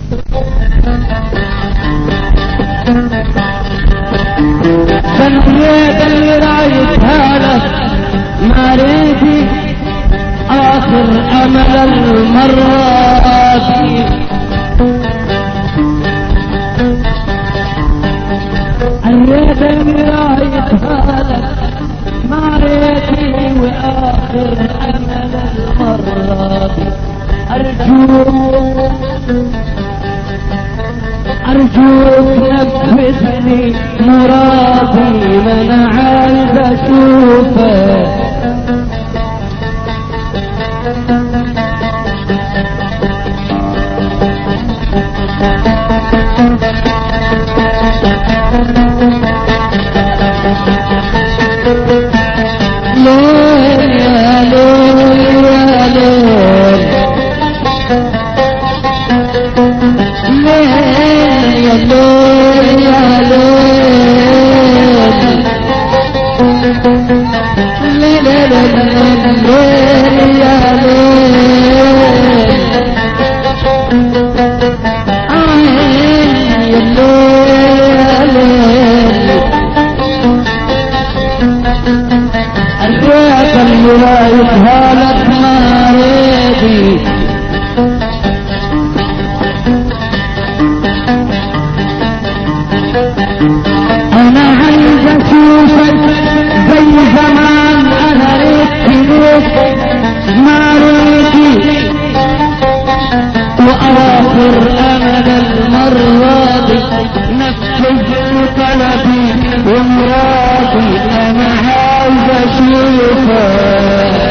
سنيت اللي رايتها لك ما ريدي اخر امل المرات اليد اللي رايتها لك ما ريدي واخر امل المرات ارجوك أرجوك نفذني مرادي من عايز أشوفه ليل يا ليل يا ليل ليل يا ليل يا ليل ليل ليل ليل يا ليل عين يا ليل الرياض اللي لا يتهالك ما ريدي انا عايز اشوفك زي زمان انا ريت ليك ما ريتي واخر امل المرة دي نفذ طلبي ومرادي انا عايز اشوفك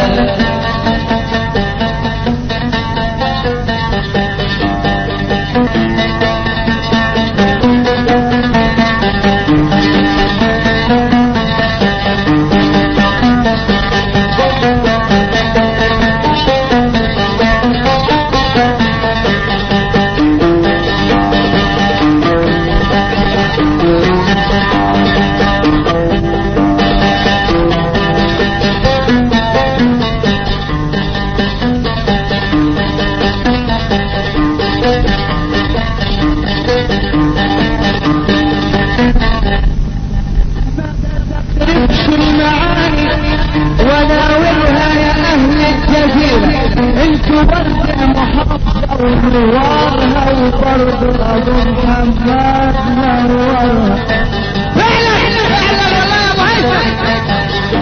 تمشي المعاني وناولها يا اهل الجزيرة انتوا برد المحافظة ونوارها وبرد ابو محمد نورها فعلا فعلا والله يا ابو هيثم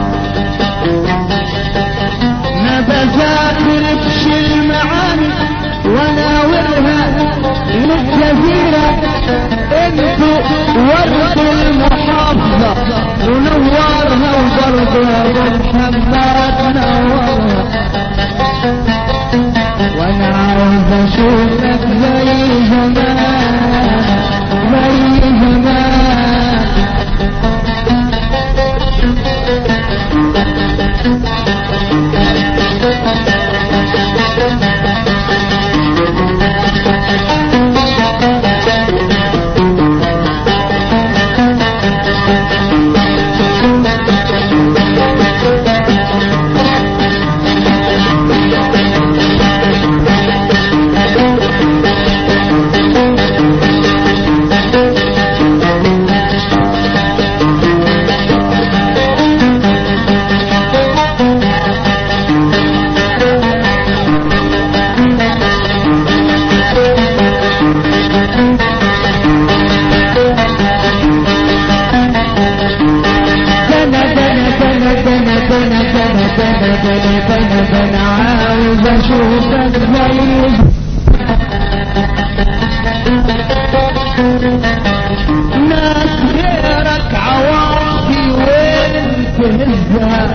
نبذات تمشي المعاني وناولها للجزيرة انتوا ورد المحافظة ونورها وبرضه ابو محمد نورها وانا عاوز اشوفك زي زمان زي زمان دنا دنا دنا دنا دنا دنا دنا دنا دنا دنا عاوز اشوفك زي ناس غيرك عواطفي وين تهزها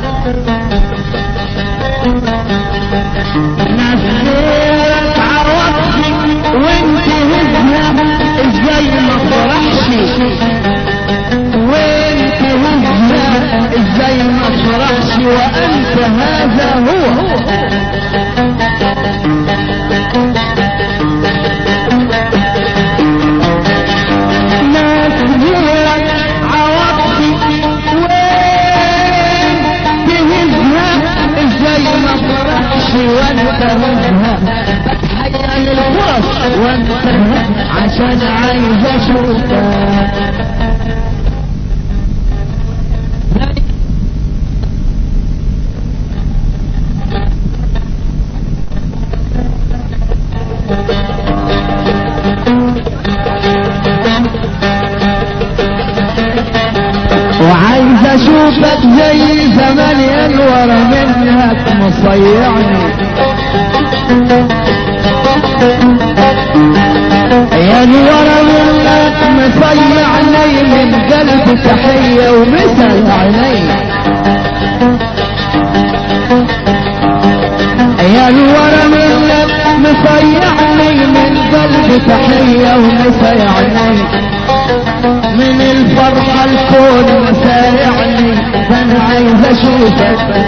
ناس غيرك عواطفي وين تهزها ازاي ما فرحش وين تهزها ازاي ما فرحش وانت هذا هو ناس غيرك عواطفي وين تهزها ازاي ما فرحش وانت هزها بتحير الفرص وانت عشان عايز اشوفك وعايز اشوفك زي زمان ينور منك مصيعني ينور منك مصيعني من قلب تحية ومثل عيني ينور منك مصيعني من قلب تحية ومثل عيني من الفرحة الكون مسارعني فانا عايز اشوفك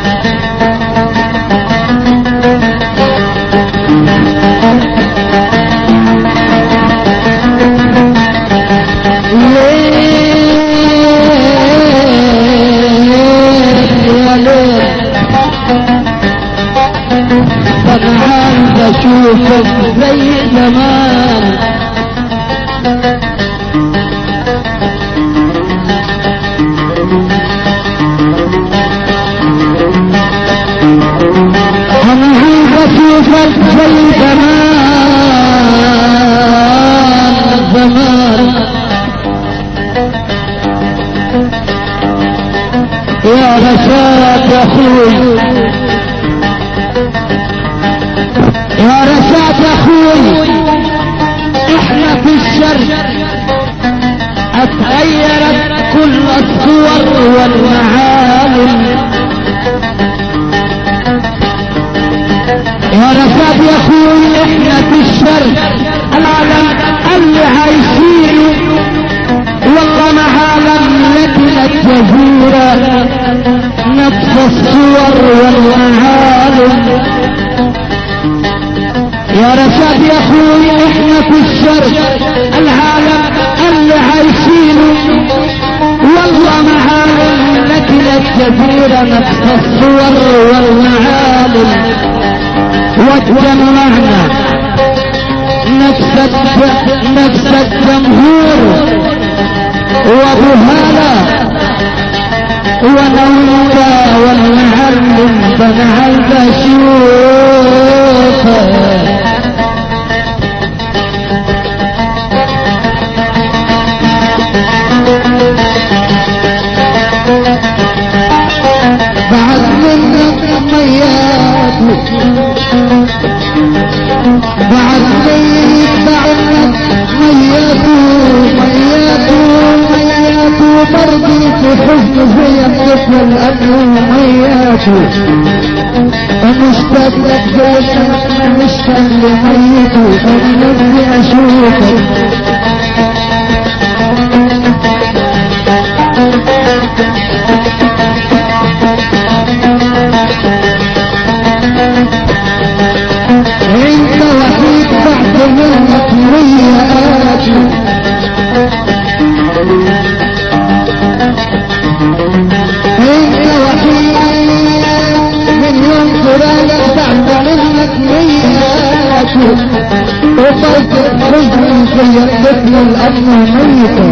يا ليل فانا عايز اشوفك زي زمان انا عايز اشوفك زي زمان زمان يا رشاد يا اخوي يا رشاد يا اخوي احنا في الشر اتغيرت كل الصور والمعالم يا رفاق يا اخوي احنا في الشر العالم اللي عايشينه والله ما عالم لكن الجزيرة نفس الصور والمعالم يا رشاد يا اخوي احنا في الشر العالم اللي عايشينه والله ما عالم لكن الجزيرة نفس الصور والمعالم وتجمعنا نفس نفس الجمهور وابو هالا ونورا والمعلم بن عيد اشوفه بعد منك ميات بعد ميت بعدك مياتو مياتو مياتو برضي في حزن زي الطفل الأبن مياتو ومشتاق لك زي انا مشتاق لميتو انا نفسي اشوفك انت وحيد بعد منك مياتو انت وحيد من يوم فراقك بعد منك مياتو وفوق الحزن زي الطفل الأبن ميتو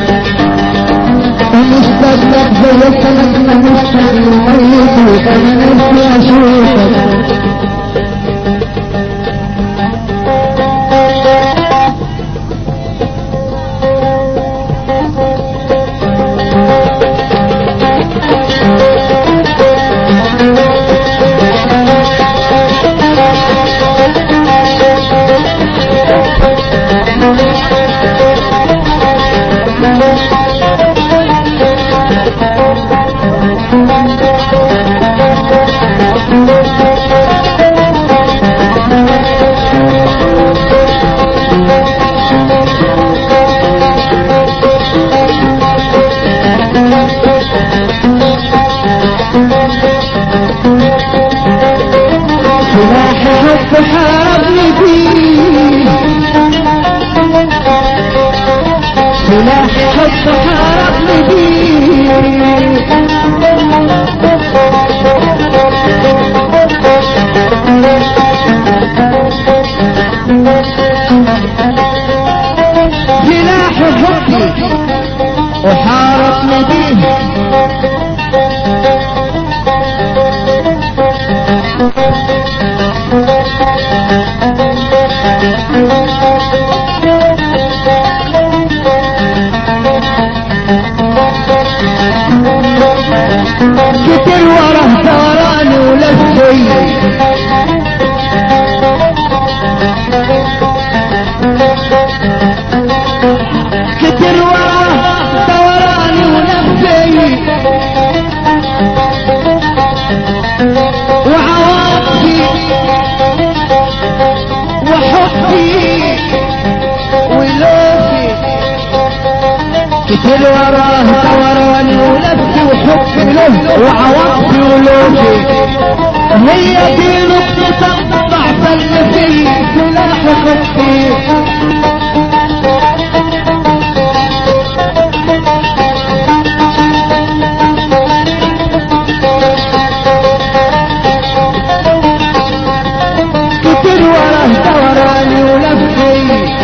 ومشتاق لك زي السنة مشتاق لميتو انا نفسي اشوفك كتر وراه دوراني ولف وحب له وعوضت ولوفي هي دي نقطة الضعف اللي في سلاح خطي كتر وراه دوراني ولفي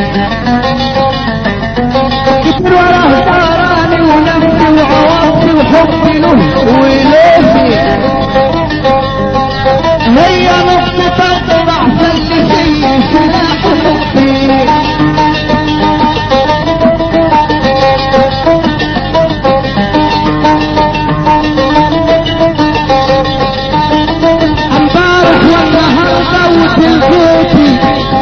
كتر وراه دوراني ولفي وعوضتي وحبي له ولوفي هي نقطة الضعف اللي في سلاح خطي امبارح والنهارده وتلقيتي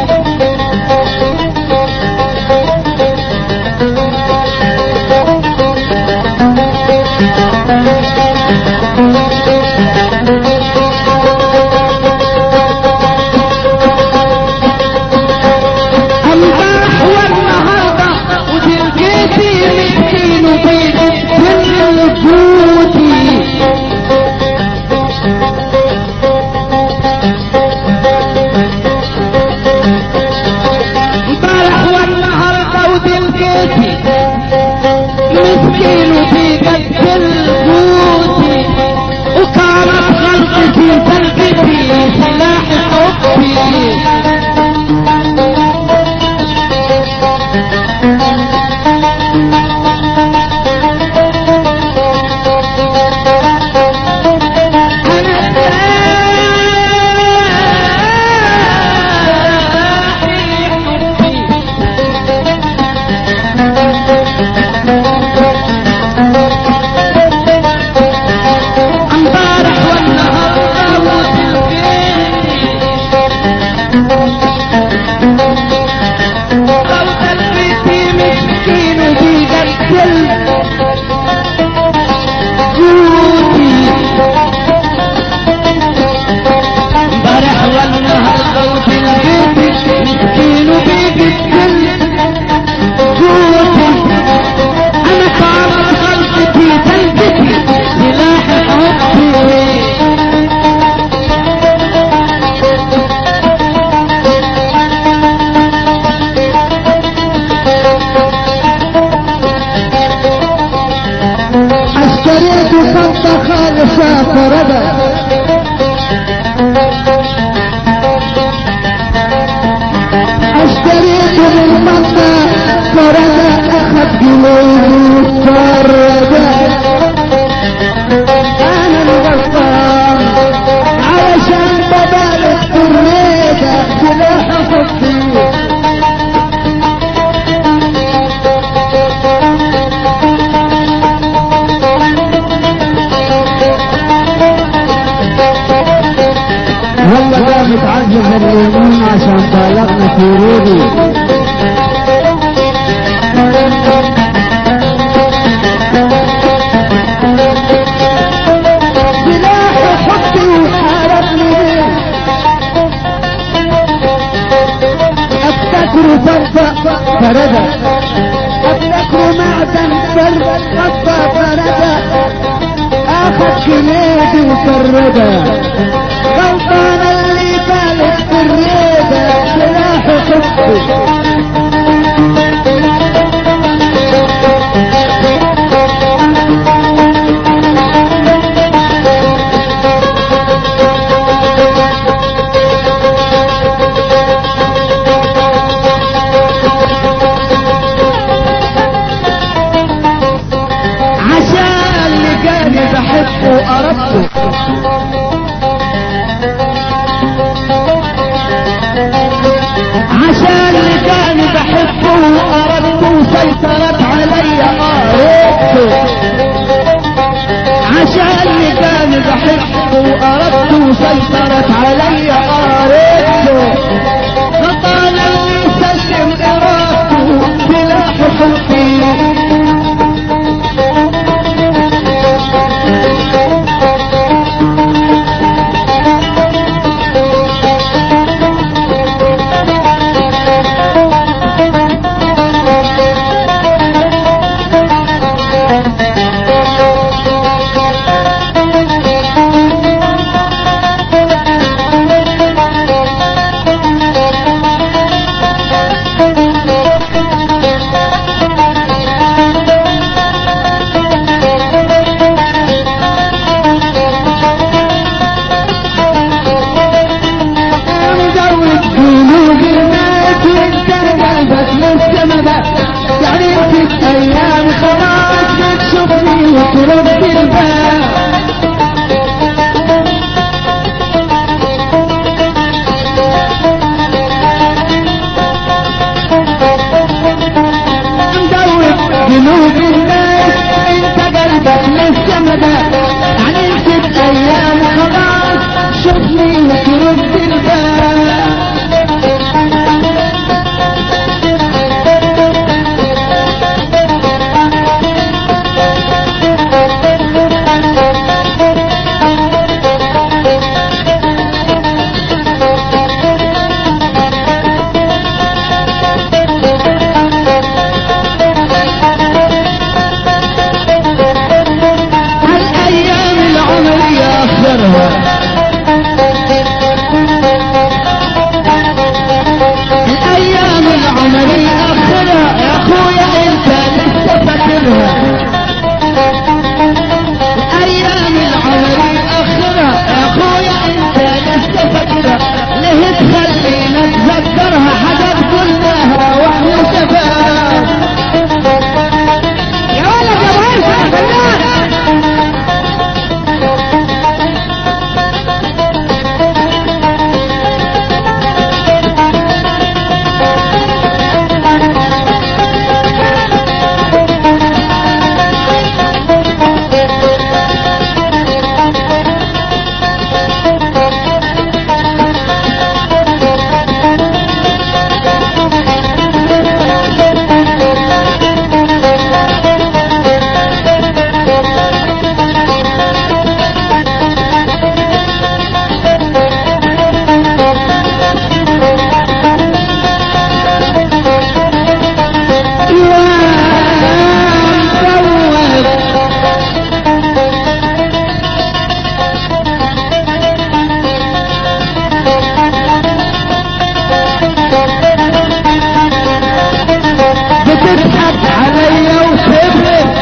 امبارح والنهارده وتلقيتي مسكين وبيت كل وجودي امبارح والنهارده وتلقيتي مسكين وفي قد القوتي وكانت غلطتي تلقتي سلاح حبي امبارح والنهارده وتلقيتي لو تلقيتي مسكين وفي قد قوتي امبارح والنهارده وتلقيتي مسكين وفي قد قوتي انا كانت غلطتي تلقتي سلاح حبي اشتريت خطة خالصة فردا اشتريت من مصر فردا اخذ جنيه فردا انا الغلطان علشان ببالغ في الريدة سلاح خطي والله ده متعجب من اليمين عشان بالغنا في رودي سلاح حبي وحاربني بيه افتكر فرد فردا افتكر معدن فرد قطة فردا اخذ كنيدي وفردا غلطان اللي بالك بالريدة سلاح حبي عشان لقاني بحبه وقربته عشان لقاني بحبه وقربته وسيطرت علي قربته عشان لقاني بحبه وقربته وسيطرت علي قربته خطانا اللي سلم ارادته سلاح حبي قلوب الناس انت قلبك لسه مدى يعني ست ايام خلاص شوفني وترد الباب هالايام العمرية اخرها الايام العمرية اخرها يا اخويا انت لسه فاكرها الايام العمرية اخرها يا اخويا انت لسه فاكرها ليه تخلينا نتذكرها حاجات كلها واحنا شباب يا ولد يا ولد يا فنان يا مزوق بتضحك عليا وتفرق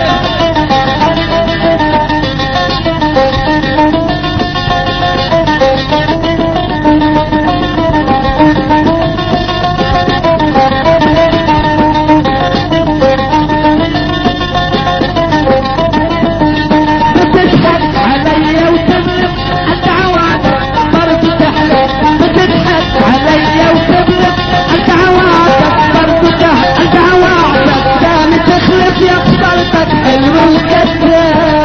بتضحك عليا وتبلغ الدعوات برضو تحلى بتضحك عليا وتبلغ الدعوات برضو تحلى الدعوات دام تخلف يا خسرتك حلو الكذاب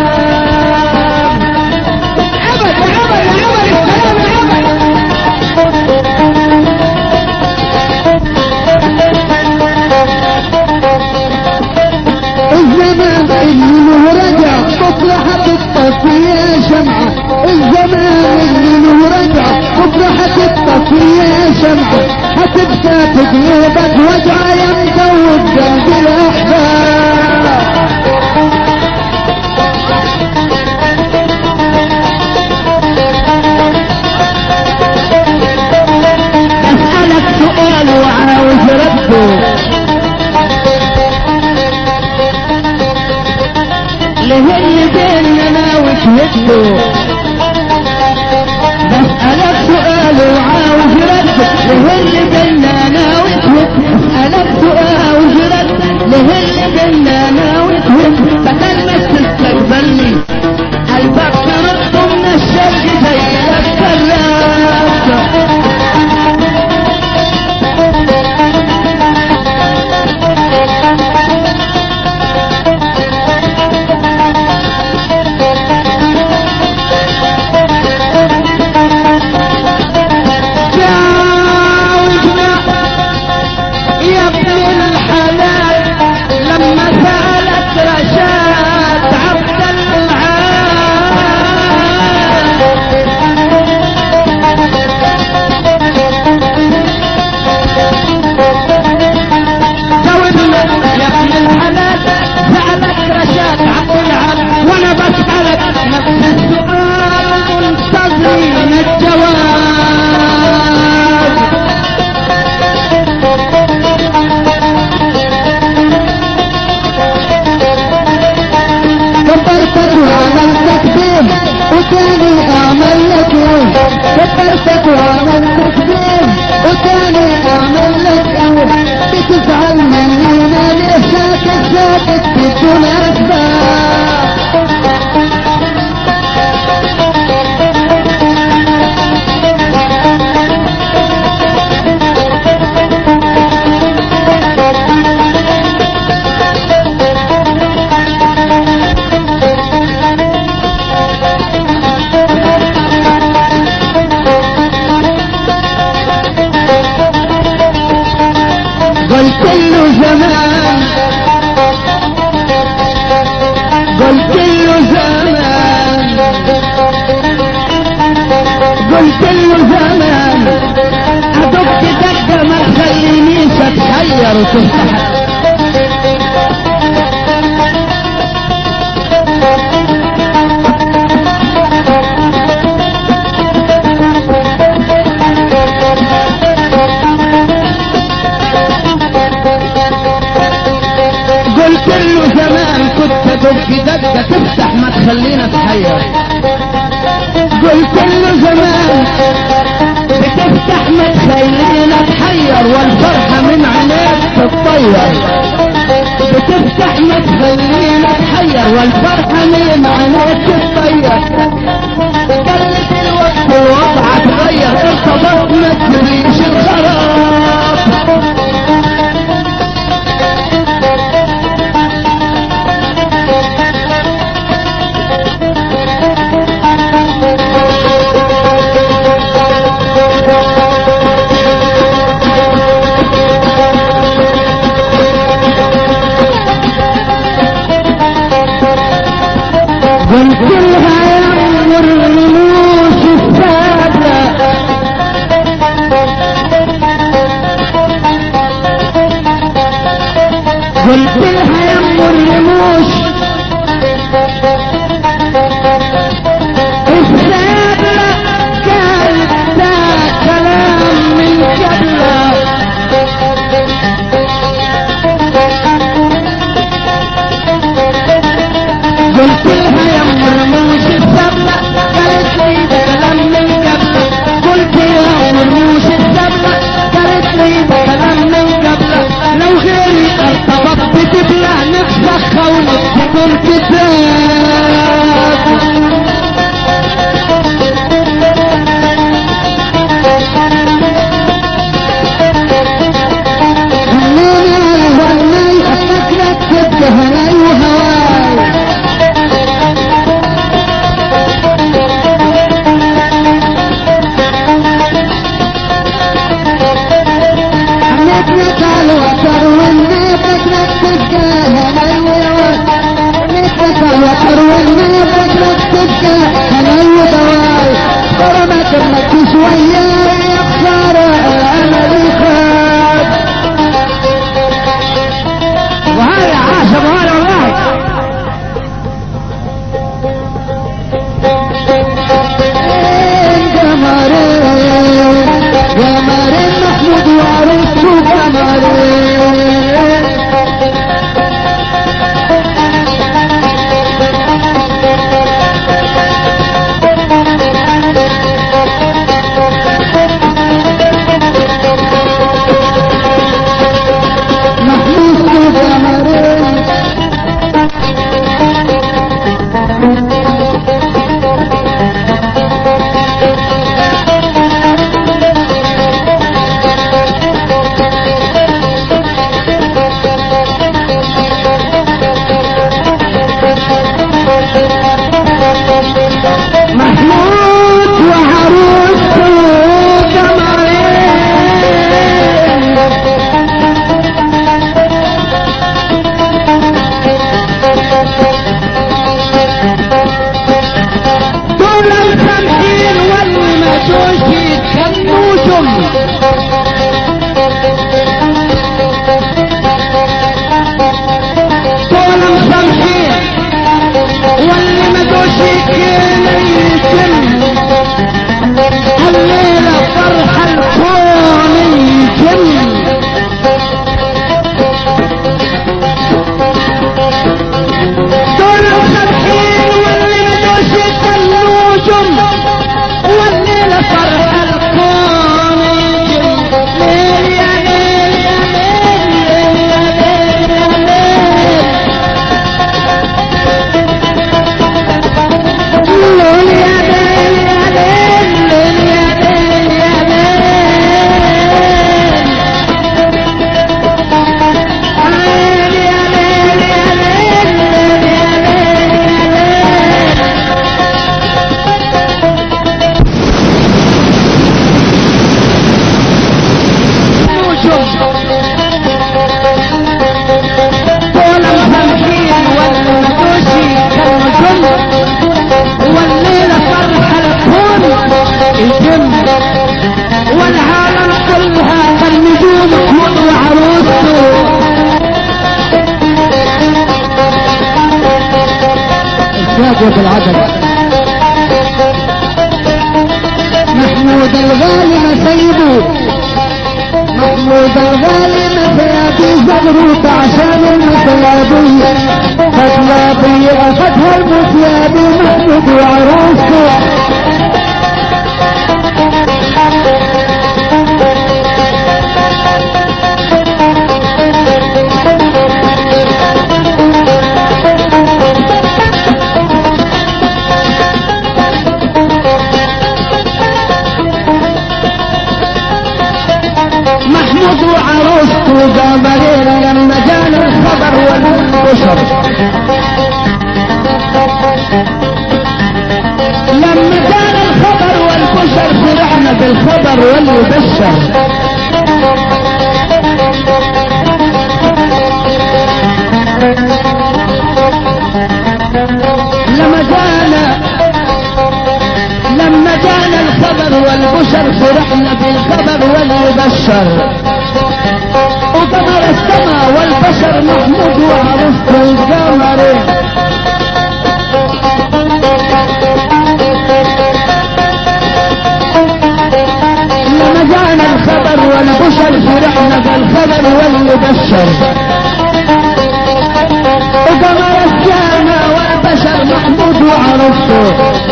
ابد يا ابد يا ابد السلام يا ابد الزمان اللي رجع مصلحة التصفية شمعة الزمان اللي رجع مصلحة التصفية شمعة هتبكى تقلبك وجع يا مزود قلب الأحباب اسألك سؤال وعاوز رده ليه اللي بيننا وتهده بسألك سؤال وعاوز رده ليه اللي بيننا وتهده اسألك سؤال وعاوز رده ليه اللي بيننا وتهده بدل ما تستقبلني قلبك ترد من الشرق زي الكلام جاوبنا يا ابن الحلال لما سألت رشاد عبد العال جاوبنا يا ابن الحلال سألت رشاد عبد العال وانا بسألك نفس السؤال منتظرين الجواب كبرتك وعملتك بيه وتاني اعمل لك ايه كبرتك وعملتك بيه وتاني اعمل لك ايه بتزعل مننا ليه ساكت ساكت بدون اسباب له زمان قلت له زمان قلت له زمان ادق دقه ما تخلينيش اتحير وتفتح قلت له زمان كنت ادق دقه تفتح ما تخلينا اتحير قلت له زمان بتفتح ما تخلينا اتحير والفرحه من عينيك تتطير بتفتح ما تخلينا اتحير والفرحه من عينيك تتطير قلت الوقت الوضع اتغير ارتبط ما تريش الخراب قلت لها يا عمر الرموش السادة قلت لها يا عمر الرموش السادة كان ده كلام من قبله قلت لها يا ام رموش السبلة قالت لي ده كلام من قبل قلت يا ام رموش السبلة قالت لي ده كلام من قبل لو غيري ارتبط بتبلع نفسخها ونكتب كتاب هنيني هني فكرك تبقى هني وهواي نتنك على الوتر والنيتك تبقى هني وهواي نتنك على بيت العدد محمود الغالي مسيبه محمود الغالي مسيابي زغروط عشان المسيابي فتلابي اخذها المسيابي محمود وعروسه محمود وعروسته قمرين لما جانا الخبر والبشر لما جانا الخبر والبشر فرحنا بالخبر والمبشر لما جانا لما جانا الخبر والبشر فرحنا بالخبر والمبشر وقمر السماء والبشر محمود وعرفت القمر لما جانا الخبر والبشر فرحنا بالخبر والمبشر وقمر السماء والبشر محمود وعرفته